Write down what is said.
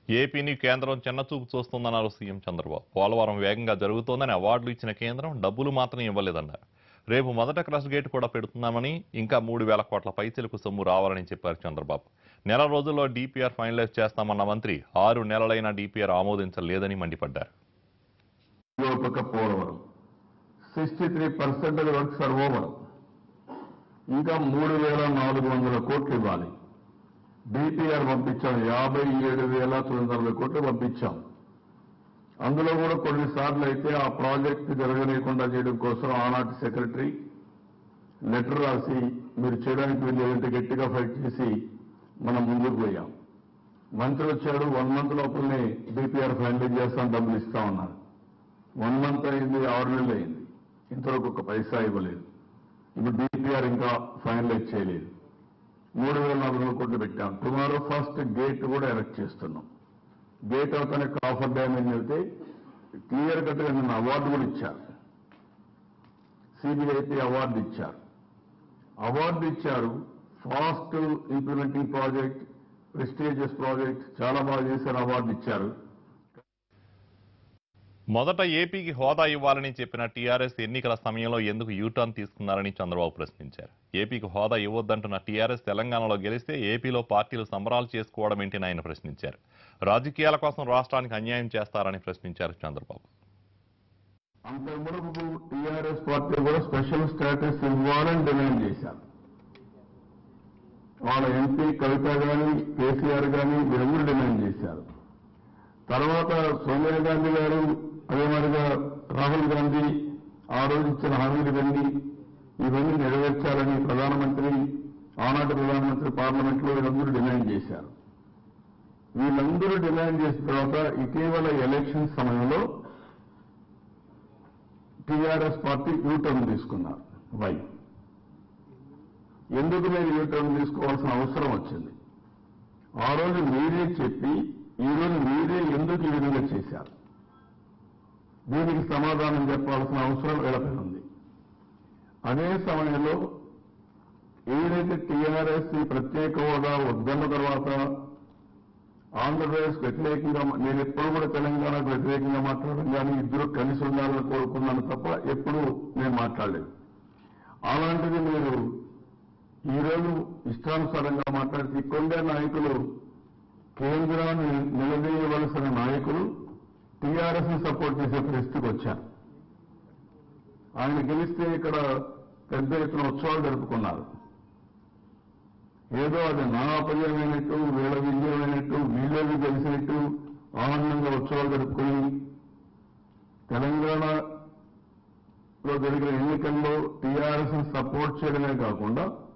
ఏపీని కేంద్రం చిన్నచూపు చూస్తోందన్నారు సీఎం చంద్రబాబు పోలవరం వేగంగా జరుగుతోందని అవార్డులు ఇచ్చిన కేంద్రం డబ్బులు మాత్రం ఇవ్వలేదన్నారు రేపు మొదట క్రష్ గేట్ కూడా పెడుతున్నామని ఇంకా మూడు వేల కోట్ల పైసలకు సొమ్ము రావాలని చెప్పారు చంద్రబాబు నెల రోజుల్లో డీపీఆర్ ఫైనలైజ్ చేస్తామన్న మంత్రి ఆరు నెలలైన డీపీఆర్ ఆమోదించలేదని మండిపడ్డారు ఒక Polavaram sixty three percent works are over ఇంకా మూడు వేల నాలుగు వందల కోట్లు ఇవ్వాలి డిపిఆర్ పంపించాం యాభై ఏడు వేల తొమ్మిది వందల కోట్లు పంపించాం అందులో కూడా కొన్నిసార్లు అయితే ఆ ప్రాజెక్ట్ జరగనీయకుండా చేయడం కోసం ఆనాటి సెక్రటరీ లెటర్ రాసి మీరు చేయడానికి వీళ్ళు గట్టిగా ఫైట్ చేసి మనం ముందుకు పోయాం మంత్రి వచ్చాడు వన్ మంత్ లోపలనే డిపిఆర్ ఫైనలైజ్ చేస్తాం డబ్బులు ఇస్తా ఉన్నారు వన్ మంత్ అయింది ఆరు నెలలు అయింది ఇంతవరకు ఒక పైసా ఇవ్వలేదు ఇప్పుడు డిపిఆర్ ఇంకా ఫైనలైజ్ చేయలేదు మూడు వేల నాలుగు వందల కోట్లు పెట్టాం టుమారో ఫస్ట్ గేట్ కూడా ఎరెక్ట్ చేస్తున్నాం గేట్ అవుతానే కాఫర్ డ్యామ్ అని వెళ్తే క్లియర్ కట్ గా నిన్న అవార్డు కూడా ఇచ్చారు సిబిఐపి అవార్డు ఇచ్చారు అవార్డు ఇచ్చారు fast implementing project prestigious project చాలా బాగా చేశారు అవార్డు ఇచ్చారు మొదట ఏపీకి హోదా ఇవ్వాలని చెప్పిన టీఆర్ఎస్ ఎన్నికల సమయంలో ఎందుకు యూటర్న్ తీసుకున్నారని చంద్రబాబు ప్రశ్నించారు ఏపీకి హోదా ఇవ్వొద్దంటున్న టీఆర్ఎస్ తెలంగాణలో గెలిస్తే ఏపీలో పార్టీలు సంబరాలు చేసుకోవడం ఏంటని ఆయన ప్రశ్నించారు రాజకీయాల కోసం రాష్ట్రానికి అన్యాయం చేస్తారని ప్రశ్నించారు చంద్రబాబు అంత మునుపు టీఆర్ఎస్ పార్టీ కూడా స్పెషల్ స్టేటస్ ఇవ్వాలని డిమాండ్ చేశారు వాళ్ళ ఎంపీ కవిత గాని కేసీఆర్ గాని వీరందరూ డిమాండ్ చేశారు తర్వాత సోనియా గాంధీ గారు అదే మాదిరిగా రాహుల్ గాంధీ ఆ రోజు ఇచ్చిన హామీలు ఇవన్నీ ఇవన్నీ నెరవేర్చాలని ప్రధానమంత్రి ఆనాటి ప్రధానమంత్రి పార్లమెంట్ లో వీరందరూ డిమాండ్ చేశారు వీళ్ళందరూ డిమాండ్ చేసిన తర్వాత ఇటీవల ఎలక్షన్ సమయంలో టీఆర్ఎస్ పార్టీ యూటర్న్ తీసుకున్నారు వై ఎందుకు మీరు యూటర్న్ తీసుకోవాల్సిన అవసరం వచ్చింది ఆ రోజు మీరే చెప్పి ఈ రోజు మీరే ఎందుకు ఈ విధంగా చేశారు దీనికి సమాధానం చెప్పాల్సిన అవసరం వీళ్ళపై ఉంది అదే సమయంలో ఏదైతే టీఆర్ఎస్ ఈ ప్రత్యేక హోదా వద్దన్న తర్వాత ఆంధ్రప్రదేశ్ వ్యతిరేకంగా నేను ఎప్పుడు కూడా తెలంగాణకు వ్యతిరేకంగా మాట్లాడడం కానీ ఇద్దరు కలిసి ఉండాలని కోరుకున్నాను తప్ప ఎప్పుడు నేను మాట్లాడలేదు అలాంటిది మీరు ఈరోజు ఇష్టానుసారంగా మాట్లాడితే కొండే నాయకులు కేంద్రాన్ని నిలదీయవలసిన నాయకులు టీఆర్ఎస్ ని సపోర్ట్ చేసే పరిస్థితికి వచ్చారు ఆయన గెలిస్తే ఇక్కడ పెద్ద ఎత్తున ఉత్సవాలు జరుపుకున్నారు ఏదో అది నా అపజయమైనట్టు వీళ్ళ విజయమైనట్టు వీళ్ళకి గెలిచినట్టు ఆనందంగా ఉత్సవాలు జరుపుకుని తెలంగాణలో జరిగిన ఎన్నికల్లో టీఆర్ఎస్ సపోర్ట్ చేయడమే కాకుండా